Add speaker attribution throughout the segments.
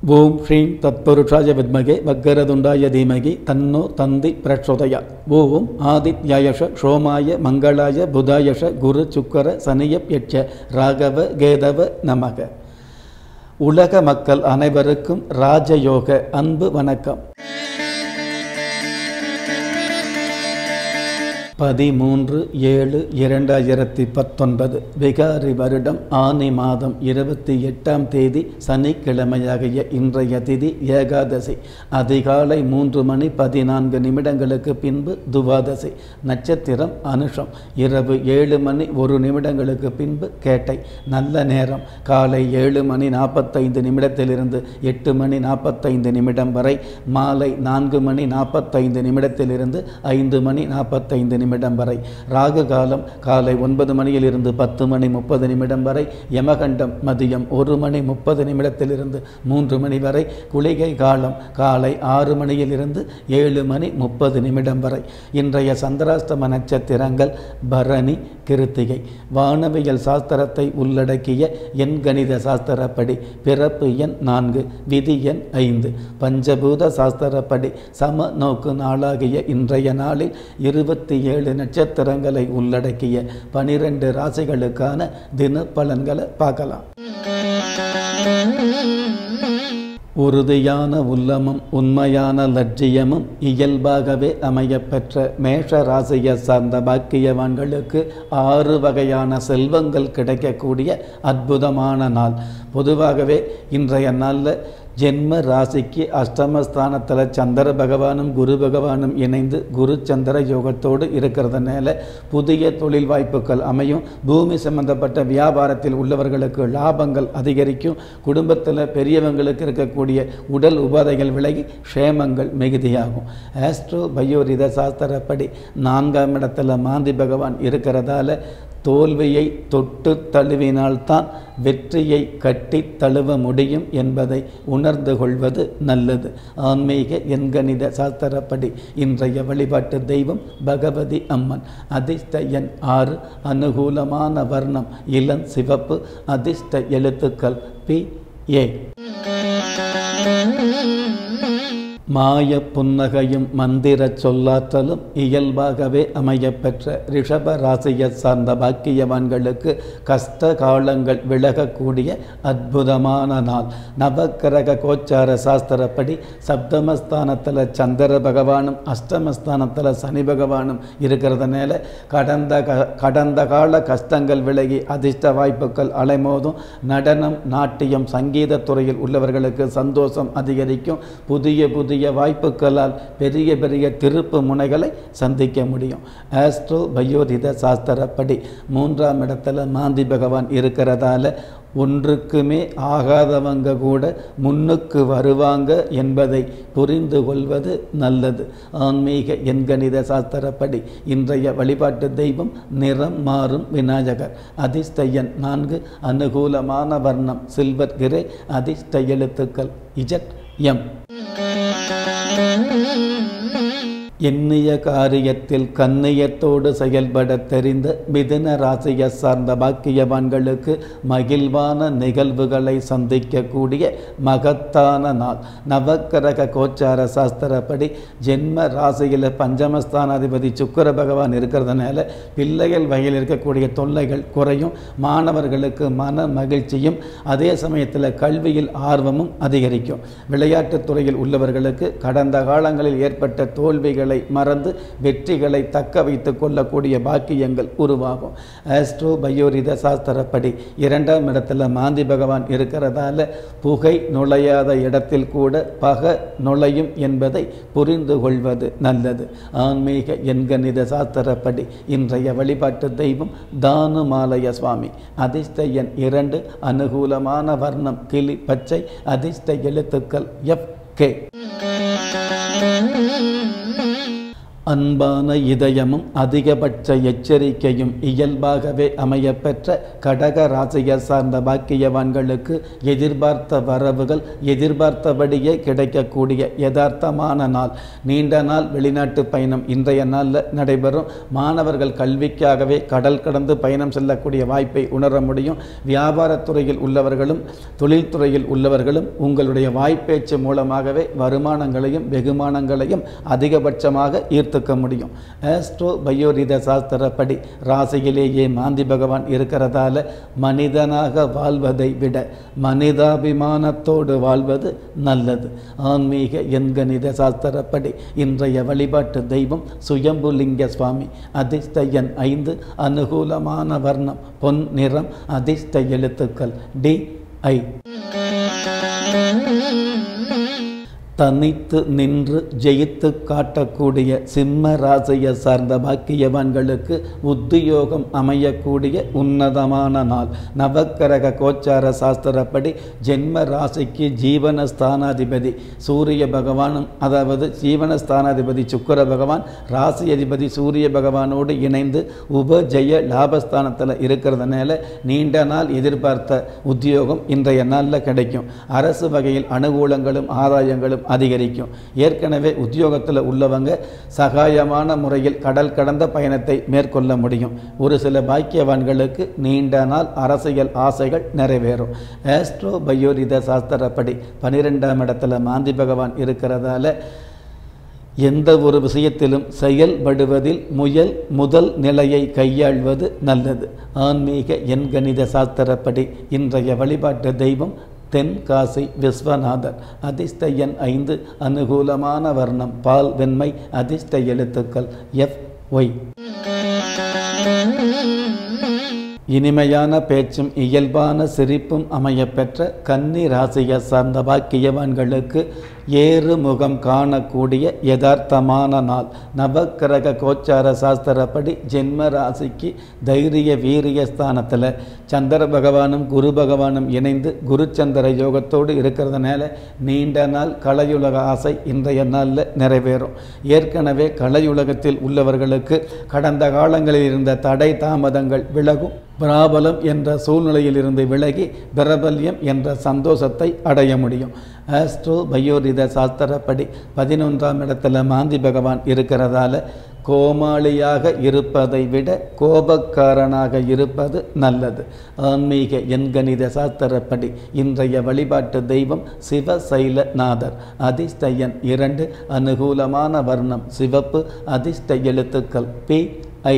Speaker 1: ஓம் ஸ்ரீம் தத்புருஷாய வித்மகே வக்கரதுண்டாய தீமகி தன்னோ தந்தி பிரச்சோதயா ஓம் ஆதித்யாயஷ சோமாய மங்களாய புதாயஷ குரு சுக்கர சனியப்யட்ச ராகவ கேதவ நமக உலக மக்கள் அனைவருக்கும் ராஜயோக அன்பு வணக்கம் பதிமூன்று ஏழு இரண்டாயிரத்தி பத்தொன்பது விகாரி வருடம் ஆனி மாதம் இருபத்தி எட்டாம் தேதி சனிக்கிழமையாகிய இன்றைய திதி ஏகாதசி அதிகாலை மூன்று மணி பதினான்கு நிமிடங்களுக்கு பின்பு துவாதசி நட்சத்திரம் அனுஷம் இரவு ஏழு மணி ஒரு நிமிடங்களுக்கு பின்பு கேட்டை நல்ல நேரம் காலை ஏழு மணி நாற்பத்தைந்து நிமிடத்திலிருந்து எட்டு மணி நாற்பத்தைந்து நிமிடம் வரை மாலை நான்கு மணி நாற்பத்தைந்து நிமிடத்திலிருந்து ஐந்து மணி நாற்பத்தைந்து நிமிடம் வரை ராகு காலம் காலை ஒன்பது மணியிலிருந்து பத்து மணி முப்பது நிமிடம் வரை யமகண்டம் மதியம் ஒரு மணி முப்பது நிமிடத்திலிருந்து மூன்று மணி வரை குளிகை காலம் காலை ஆறு மணியிலிருந்து ஏழு மணி முப்பது நிமிடம் வரை இன்றைய சந்திராஷ்டம நட்சத்திரங்கள் பரணி கிருத்திகை வானவியல் சாஸ்திரத்தை உள்ளடக்கிய எண் கணித சாஸ்திரப்படி பிறப்பு எண் நான்கு விதி எண் ஐந்து பஞ்சபூத சாஸ்திரப்படி சம நோக்கு நாளாகிய இன்றைய நாளில் இருபத்தி ஏழு நட்சத்திரங்களை உள்ளடக்கிய பனிரெண்டு ராசிகளுக்கான தின பலன்களை பார்க்கலாம் உறுதியான உள்ளமும் உண்மையான லட்சியமும் இயல்பாகவே அமையப்பெற்ற மேஷ ராசியை சார்ந்த பாக்கியவான்களுக்கு ஆறு வகையான செல்வங்கள் கிடைக்கக்கூடிய அற்புதமான நாள் பொதுவாகவே இன்றைய நாளில் ஜென்ம ராசிக்கு அஷ்டமஸ்தானத்தில் சந்திர பகவானும் குரு பகவானும் இணைந்து குரு சந்திர யோகத்தோடு இருக்கிறதுனால புதிய தொழில் வாய்ப்புகள் அமையும் பூமி சம்பந்தப்பட்ட வியாபாரத்தில் உள்ளவர்களுக்கு லாபங்கள் அதிகரிக்கும் குடும்பத்தில் பெரியவங்களுக்கு இருக்கக்கூடிய உடல் உபாதைகள் விலகி க்ஷேமங்கள் மிகுதியாகும் ஆஸ்ட்ரோ பயோரித சாஸ்திரப்படி நான்காம் இடத்துல மாந்தி பகவான் இருக்கிறதால தோல்வியை தொட்டு தழுவினால்தான் வெற்றியை கட்டி தழுவ முடியும் என்பதை உணர்ந்து கொள்வது நல்லது ஆன்மீக எண்கணித சாஸ்திரப்படி இன்றைய வழிபாட்டு தெய்வம் பகவதி அம்மன் அதிர்ஷ்ட எண் ஆறு அனுகூலமான வர்ணம் இளம் சிவப்பு அதிர்ஷ்ட எழுத்துக்கள் பி ஏ மாய புன்னகையும் மந்திர சொல்லாற்றலும் இயல்பாகவே அமையப்பெற்ற ரிஷப ராசியை சார்ந்த பாக்கியவான்களுக்கு கஷ்ட காலங்கள் விலகக்கூடிய அற்புதமான நாள் நவக்கிரக கோச்சார சாஸ்திரப்படி சப்தமஸ்தானத்தில் சந்திர பகவானும் அஷ்டமஸ்தானத்தில் சனி பகவானும் இருக்கிறதுனால கடந்த க கடந்த கால கஷ்டங்கள் விலகி அதிர்ஷ்ட வாய்ப்புகள் அலைமோதும் நடனம் நாட்டியம் சங்கீத துறையில் உள்ளவர்களுக்கு சந்தோஷம் அதிகரிக்கும் புதிய புதிய வாய்ப்புகளால் பெரிய பெரிய திருப்பு முனைகளை சந்திக்க முடியும் ஆஸ்ட்ரோ பயோதித சாஸ்திரப்படி மூன்றாம் இடத்துல மாந்தி பகவான் இருக்கிறதால ஒன்றுக்குமே ஆகாதவங்க கூட முன்னுக்கு வருவாங்க என்பதை புரிந்து கொள்வது நல்லது ஆன்மீக எண்கணித சாஸ்திரப்படி இன்றைய வழிபாட்டு தெய்வம் நிறம் மாறும் விநாயகர் அதிர்ஷ்ட எண் நான்கு அனுகூலமான வர்ணம் சில்வர் கிரே அதிர்ஷ்ட எழுத்துக்கள் இஜட் எம் எண்ணிய காரியத்தில் கண்ணியத்தோடு செயல்பட தெரிந்த மிதுன ராசியை சார்ந்த பாக்கியவான்களுக்கு மகிழ்வான நிகழ்வுகளை சந்திக்கக்கூடிய மகத்தான நாள் நவக்கிரக கோச்சார சாஸ்திரப்படி ஜென்ம ராசியில் பஞ்சமஸ்தானாதிபதி சுக்கர பகவான் இருக்கிறதுனால பிள்ளைகள் வகையில் இருக்கக்கூடிய தொல்லைகள் குறையும் மாணவர்களுக்கு மன மகிழ்ச்சியும் அதே சமயத்தில் கல்வியில் ஆர்வமும் அதிகரிக்கும் விளையாட்டுத் துறையில் உள்ளவர்களுக்கு கடந்த காலங்களில் ஏற்பட்ட தோல்விகளை மறந்து வெற்றிகளை தக்க வைத்துக் கொள்ளக்கூடிய பாக்கியங்கள் உருவாகும் ஆஸ்ட்ரோ பயோரித சாஸ்திரப்படி இரண்டாம் இடத்துல மாந்தி பகவான் இருக்கிறதால புகை நுழையாத இடத்தில் கூட பக நுழையும் என்பதை புரிந்து கொள்வது நல்லது ஆன்மீக எண்கணித சாஸ்திரப்படி இன்றைய வழிபாட்டு தெய்வம் தானுமாலய சுவாமி அதிர்ஷ்ட எண் இரண்டு அனுகூலமான வர்ணம் கிளி பச்சை அதிர்ஷ்ட எழுத்துக்கள் எஃப் கே அன்பான இதயமும் அதிகபட்ச எச்சரிக்கையும் இயல்பாகவே அமையப்பெற்ற கடக ராசியை சார்ந்த பாக்கியவான்களுக்கு எதிர்பார்த்த வரவுகள் எதிர்பார்த்தபடியே கிடைக்கக்கூடிய யதார்த்தமான நாள் நீண்ட நாள் வெளிநாட்டு பயணம் இன்றைய நாளில் நடைபெறும் மாணவர்கள் கல்விக்காகவே கடல் கடந்து பயணம் செல்லக்கூடிய வாய்ப்பை உணர முடியும் வியாபாரத்துறையில் உள்ளவர்களும் தொழில்துறையில் உள்ளவர்களும் உங்களுடைய வாய்ப்பேச்சு மூலமாகவே வருமானங்களையும் வெகுமானங்களையும் அதிகபட்சமாக ஈர்த்துக்க முடியும் ஆஸ்ட்ரோ பயோரித சாஸ்திரப்படி ராசியிலேயே மாந்தி பகவான் இருக்கிறதால மனிதனாக வாழ்வதை விட மனிதாபிமானத்தோடு வாழ்வது நல்லது ஆன்மீக எண்கணித சாஸ்திரப்படி இன்றைய வழிபாட்டு தெய்வம் சுயம்புலிங்க சுவாமி அதிர்ஷ்ட எண் ஐந்து அனுகூலமான வர்ணம் பொன் நிறம் அதிர்ஷ்ட எழுத்துக்கள் டி ஐ தனித்து நின்று ஜெயித்து காட்டக்கூடிய சிம்ம ராசியை சார்ந்த பாக்கியவான்களுக்கு உத்தியோகம் அமையக்கூடிய உன்னதமான நாள் நவக்கரக கோச்சார சாஸ்திரப்படி ஜென்ம ராசிக்கு ஜீவன ஸ்தானாதிபதி சூரிய பகவானும் அதாவது ஜீவன ஸ்தானாதிபதி சுக்கர பகவான் ராசி அதிபதி சூரிய பகவானோடு இணைந்து உபஜெய லாபஸ்தானத்தில் இருக்கிறதுனால நீண்ட நாள் எதிர்பார்த்த உத்தியோகம் இன்றைய நாளில் கிடைக்கும் அரசு வகையில் அனுகூலங்களும் ஆதாயங்களும் அதிகரிக்கும் ஏற்கனவே உத்தியோகத்தில் உள்ளவங்க சகாயமான முறையில் கடல் கடந்த பயணத்தை மேற்கொள்ள முடியும் ஒரு சில பாக்கியவான்களுக்கு நீண்ட நாள் அரசியல் ஆசைகள் நிறைவேறும் ஆஸ்ட்ரோ பயோரித சாஸ்திரப்படி பனிரெண்டாம் இடத்துல மாந்தி பகவான் இருக்கிறதால எந்த ஒரு விஷயத்திலும் செயல்படுவதில் முயல் முதல் நிலையை கையாள்வது நல்லது ஆன்மீக எண்கணித சாஸ்திரப்படி இன்றைய வழிபாட்டு தெய்வம் தென்காசி விஸ்வநாதர் அதிர்ஷ்ட எண் ஐந்து அனுகூலமான வர்ணம் பால் வெண்மை அதிர்ஷ்ட எழுத்துக்கள் எஃப் ஒய் இனிமையான பேச்சும் இயல்பான சிரிப்பும் அமையப்பெற்ற கன்னி ராசியை சார்ந்த பாக்கியவான்களுக்கு ஏறு முகம் காணக்கூடிய யதார்த்தமான நாள் நவக்கிரக கோச்சார சாஸ்திரப்படி ஜென்ம ராசிக்கு தைரிய வீரிய ஸ்தானத்தில் சந்திர பகவானும் குரு பகவானும் இணைந்து குருச்சந்திர யோகத்தோடு இருக்கிறதுனால நீண்ட நாள் கலையுலக ஆசை இன்றைய நாளில் நிறைவேறும் ஏற்கனவே கலையுலகத்தில் உள்ளவர்களுக்கு கடந்த காலங்களில் இருந்த தடை தாமதங்கள் விலகும் பிராபலம் என்ற சூழ்நிலையில் இருந்து விலகி பிரபல்யம் என்ற சந்தோஷத்தை அடைய முடியும் ஆஸ்ட்ரோ பயோரித சாஸ்திரப்படி பதினொன்றாம் இடத்துல மாந்தி பகவான் இருக்கிறதால கோமாளியாக இருப்பதை விட கோபக்காரனாக இருப்பது நல்லது ஆன்மீக எண்கணித சாஸ்திரப்படி இன்றைய வழிபாட்டு தெய்வம் சிவசைலநாதர் அதிர்ஷ்ட எண் இரண்டு அனுகூலமான வர்ணம் சிவப்பு அதிர்ஷ்ட எழுத்துக்கள் பி ஐ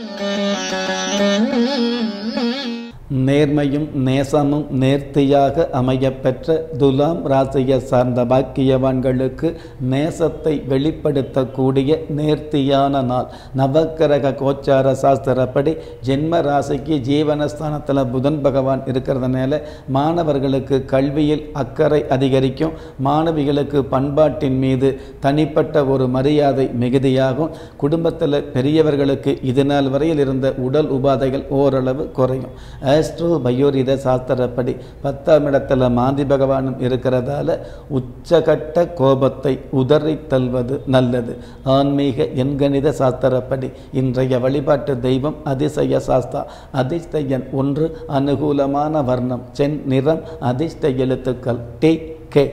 Speaker 1: நேர்மையும் நேசமும் நேர்த்தியாக அமையப்பெற்ற துலாம் ராசியை சார்ந்த பாக்கியவான்களுக்கு நேசத்தை வெளிப்படுத்தக்கூடிய நேர்த்தியான நாள் நவக்கிரக கோச்சார சாஸ்திரப்படி ஜென்ம ராசிக்கு ஜீவனஸ்தானத்தில் புதன் பகவான் இருக்கிறதுனால மாணவர்களுக்கு கல்வியில் அக்கறை அதிகரிக்கும் மாணவிகளுக்கு பண்பாட்டின் மீது தனிப்பட்ட ஒரு மரியாதை மிகுதியாகும் குடும்பத்தில் பெரியவர்களுக்கு இது நாள் வரையில் இருந்த உடல் உபாதைகள் ஓரளவு குறையும் ஆஸ்ட்ரோ பயோரித சாஸ்திரப்படி பத்தாம் இடத்துல மாந்தி பகவானும் இருக்கிறதால உச்சகட்ட கோபத்தை உதறி தள்வது நல்லது ஆன்மீக எண்கணித சாஸ்திரப்படி இன்றைய வழிபாட்டு தெய்வம் அதிசய சாஸ்தா அதிர்ஷ்ட எண் ஒன்று அனுகூலமான வர்ணம் சென் நிறம் அதிர்ஷ்ட எழுத்துக்கள் டி கே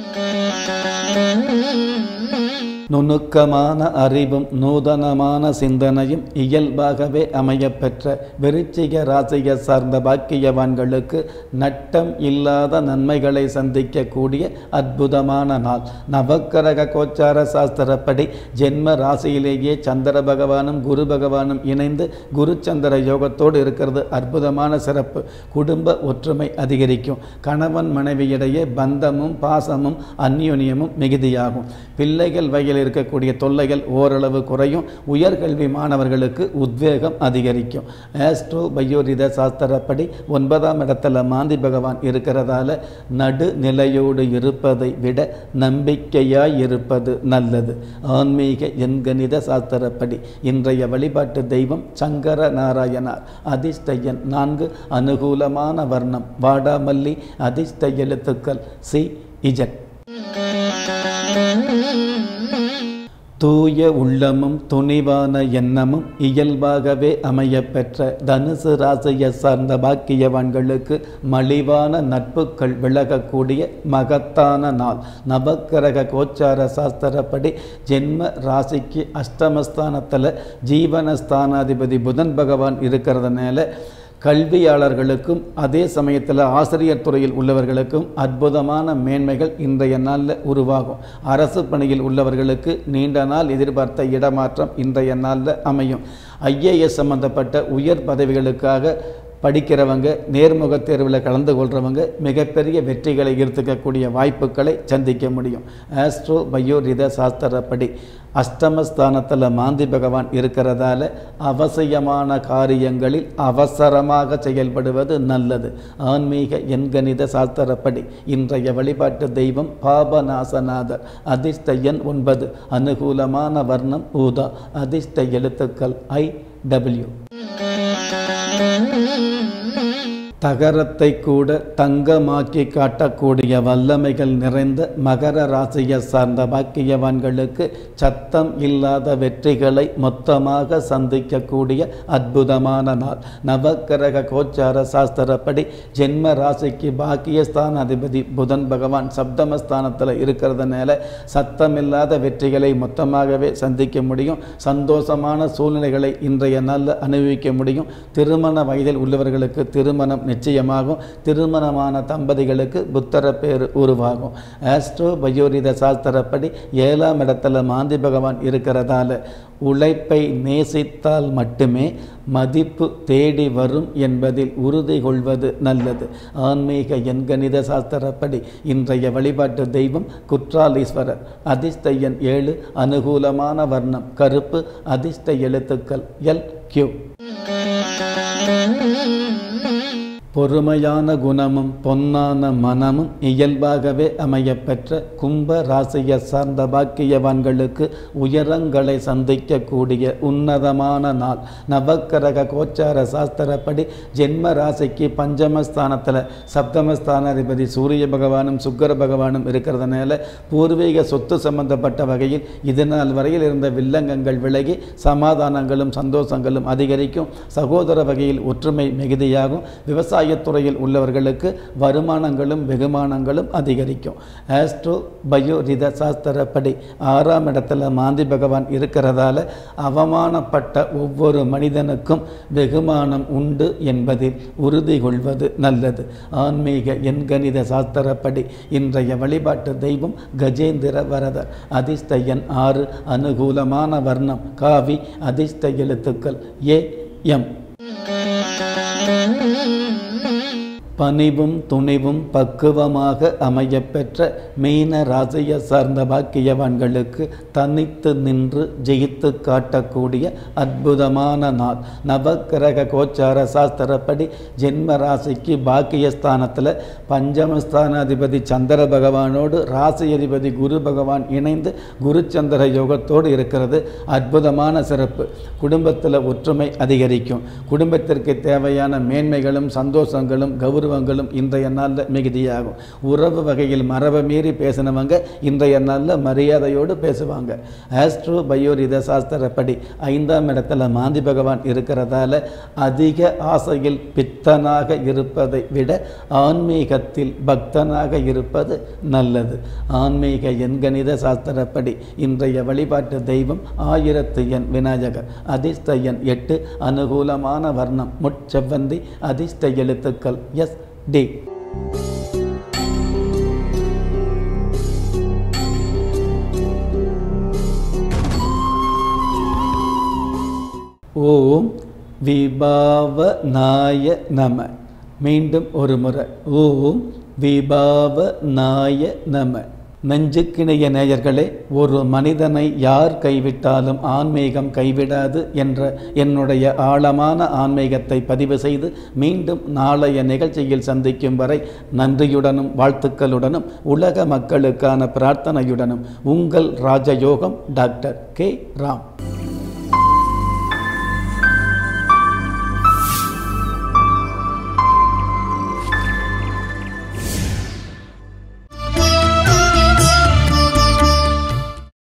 Speaker 1: நுணுக்கமான அறிவும் நூதனமான சிந்தனையும் இயல்பாகவே அமையப்பெற்ற விருச்சிக ராசியை சார்ந்த பாக்கியவான்களுக்கு நட்டம் இல்லாத நன்மைகளை சந்திக்கக்கூடிய அற்புதமான நாள் நவக்கிரக கோச்சார சாஸ்திரப்படி ஜென்ம ராசியிலேயே சந்திர பகவானும் குரு பகவானும் இணைந்து குரு சந்திர யோகத்தோடு இருக்கிறது அற்புதமான சிறப்பு குடும்ப ஒற்றுமை அதிகரிக்கும் கணவன் மனைவியிடையே பந்தமும் பாசமும் அந்யோன்யமும் மிகுதியாகும் பிள்ளைகள் வகையில் இருக்கக்கூடிய தொல்லைகள் ஓரளவு குறையும் உயர்கல்வி மாணவர்களுக்கு உத்வேகம் அதிகரிக்கும் ஆஸ்ட்ரோ பயோரித சாஸ்திரப்படி ஒன்பதாம் இடத்துல மாந்தி பகவான் இருக்கிறதால நடுநிலையோடு இருப்பதை விட நம்பிக்கையாய் இருப்பது நல்லது ஆன்மீக எண்கணித சாஸ்திரப்படி இன்றைய வழிபாட்டு தெய்வம் சங்கர நாராயணார் அதிர்ஷ்ட எண் நான்கு அனுகூலமான வர்ணம் வாடாமல்லி அதிர்ஷ்ட எழுத்துக்கள் சி இஜட் தூய உள்ளமும் துணிவான எண்ணமும் இயல்பாகவே அமையப்பெற்ற தனுசு ராசியை சார்ந்த பாக்கியவான்களுக்கு மலிவான நட்புகள் விலகக்கூடிய மகத்தான நாள் நவக்கிரக கோச்சார சாஸ்திரப்படி ஜென்ம ராசிக்கு அஷ்டமஸ்தானத்தில் ஜீவனஸ்தானாதிபதி புதன் பகவான் இருக்கிறதுனால கல்வியாளர்களுக்கும் அதே சமயத்தில் ஆசிரியர் துறையில் உள்ளவர்களுக்கும் அற்புதமான மேன்மைகள் இன்றைய நாளில் உருவாகும் அரசு பணியில் உள்ளவர்களுக்கு நீண்ட நாள் எதிர்பார்த்த இடமாற்றம் இன்றைய நாளில் அமையும் ஐஏஎஸ் சம்பந்தப்பட்ட உயர் பதவிகளுக்காக படிக்கிறவங்க நேர்முக தேர்வில் கலந்து கொள்கிறவங்க மிகப்பெரிய வெற்றிகளை ஈர்த்துக்கக்கூடிய வாய்ப்புகளை சந்திக்க முடியும் ஆஸ்ட்ரோ பயோரித சாஸ்திரப்படி அஷ்டமஸ்தானத்தில் மாந்தி பகவான் இருக்கிறதால அவசியமான காரியங்களில் அவசரமாக செயல்படுவது நல்லது ஆன்மீக எண்கணித சாஸ்திரப்படி இன்றைய வழிபாட்டு தெய்வம் பாபநாசநாதர் அதிர்ஷ்ட எண் ஒன்பது அனுகூலமான வர்ணம் ஊதா அதிர்ஷ்ட எழுத்துக்கள் ஐ டபிள்யூ தகரத்தை கூட தங்கமாக்கி காட்டக்கூடிய வல்லமைகள் நிறைந்த மகர ராசியை சார்ந்த பாக்கியவான்களுக்கு சத்தம் இல்லாத வெற்றிகளை மொத்தமாக சந்திக்கக்கூடிய அற்புதமான நாள் நவக்கிரக கோச்சார சாஸ்திரப்படி ஜென்ம ராசிக்கு பாக்கியஸ்தான அதிபதி புதன் பகவான் சப்தமஸ்தானத்தில் இருக்கிறதுனால சத்தமில்லாத வெற்றிகளை மொத்தமாகவே சந்திக்க முடியும் சந்தோஷமான சூழ்நிலைகளை இன்றைய நாளில் அனுபவிக்க முடியும் திருமண வயதில் உள்ளவர்களுக்கு திருமணம் நிச்சயமாகும் திருமணமான தம்பதிகளுக்கு புத்தர பேர் உருவாகும் ஆஸ்ட்ரோ பயோரித சாஸ்திரப்படி ஏழாம் இடத்துல மாந்தி பகவான் இருக்கிறதால உழைப்பை நேசித்தால் மட்டுமே மதிப்பு தேடி வரும் என்பதில் உறுதி கொள்வது நல்லது ஆன்மீக எண்கணித சாஸ்திரப்படி இன்றைய வழிபாட்டு தெய்வம் குற்றாலீஸ்வரர் அதிர்ஷ்ட எண் ஏழு அனுகூலமான வர்ணம் கருப்பு அதிர்ஷ்ட எழுத்துக்கள் எல் கியூ பொறுமையான குணமும் பொன்னான மனமும் இயல்பாகவே அமையப்பெற்ற கும்ப ராசியை சார்ந்த பாக்கியவான்களுக்கு உயரங்களை சந்திக்கக்கூடிய உன்னதமான நாள் நவக்கிரக கோச்சார சாஸ்திரப்படி ஜென்ம ராசிக்கு பஞ்சமஸ்தானத்தில் சப்தமஸ்தானாதிபதி சூரிய பகவானும் சுக்கர பகவானும் இருக்கிறதுனால பூர்வீக சொத்து சம்பந்தப்பட்ட வகையில் இது நாள் வரையில் இருந்த வில்லங்கங்கள் விலகி சமாதானங்களும் சந்தோஷங்களும் அதிகரிக்கும் சகோதர வகையில் ஒற்றுமை மிகுதியாகும் விவசாய விவசாயத்துறையில் உள்ளவர்களுக்கு வருமானங்களும் வெகுமானங்களும் அதிகரிக்கும் ஆஸ்ட்ரோ பயோ ரித சாஸ்திரப்படி ஆறாம் இடத்துல மாந்தி பகவான் இருக்கிறதால அவமானப்பட்ட ஒவ்வொரு மனிதனுக்கும் வெகுமானம் உண்டு என்பதில் உறுதி கொள்வது நல்லது ஆன்மீக எண்கணித சாஸ்திரப்படி இன்றைய வழிபாட்டு தெய்வம் கஜேந்திர வரதர் அதிர்ஷ்ட எண் ஆறு அனுகூலமான வர்ணம் காவி அதிர்ஷ்ட எழுத்துக்கள் ஏ எம் பணிவும் துணிவும் பக்குவமாக அமையப்பெற்ற மீன ராசியை சார்ந்த பாக்கியவான்களுக்கு தனித்து நின்று ஜெயித்து காட்டக்கூடிய அற்புதமான நாள் நவக்கிரக கோச்சார சாஸ்திரப்படி ஜென்ம ராசிக்கு பாக்கியஸ்தானத்தில் பஞ்சமஸ்தானாதிபதி சந்திர பகவானோடு ராசி அதிபதி குரு பகவான் இணைந்து குருச்சந்திர யோகத்தோடு இருக்கிறது அற்புதமான சிறப்பு குடும்பத்தில் ஒற்றுமை அதிகரிக்கும் குடும்பத்திற்கு தேவையான மேன்மைகளும் சந்தோஷங்களும் கௌரவ கௌரவங்களும் இன்றைய நாளில் மிகுதியாகும் உறவு வகையில் மரபை மீறி பேசினவங்க இன்றைய நாளில் மரியாதையோடு பேசுவாங்க ஆஸ்ட்ரோ பயோரித சாஸ்திரப்படி ஐந்தாம் இடத்துல மாந்தி பகவான் இருக்கிறதால அதிக ஆசையில் பித்தனாக இருப்பதை விட ஆன்மீகத்தில் பக்தனாக இருப்பது நல்லது ஆன்மீக எண்கணித சாஸ்திரப்படி இன்றைய வழிபாட்டு தெய்வம் ஆயிரத்து எண் விநாயகர் அதிர்ஷ்ட எண் எட்டு அனுகூலமான வர்ணம் முட்செவ்வந்தி அதிர்ஷ்ட எழுத்துக்கள் எஸ் டி ஓம் விபாவநாய நம மீண்டும் ஒரு முறை ஓம் விபாவநாய நம நெஞ்சுக்கிணைய நேயர்களே ஒரு மனிதனை யார் கைவிட்டாலும் ஆன்மீகம் கைவிடாது என்ற என்னுடைய ஆழமான ஆன்மீகத்தை பதிவு செய்து மீண்டும் நாளைய நிகழ்ச்சியில் சந்திக்கும் வரை நன்றியுடனும் வாழ்த்துக்களுடனும் உலக மக்களுக்கான பிரார்த்தனையுடனும் உங்கள் ராஜயோகம் டாக்டர் கே ராம்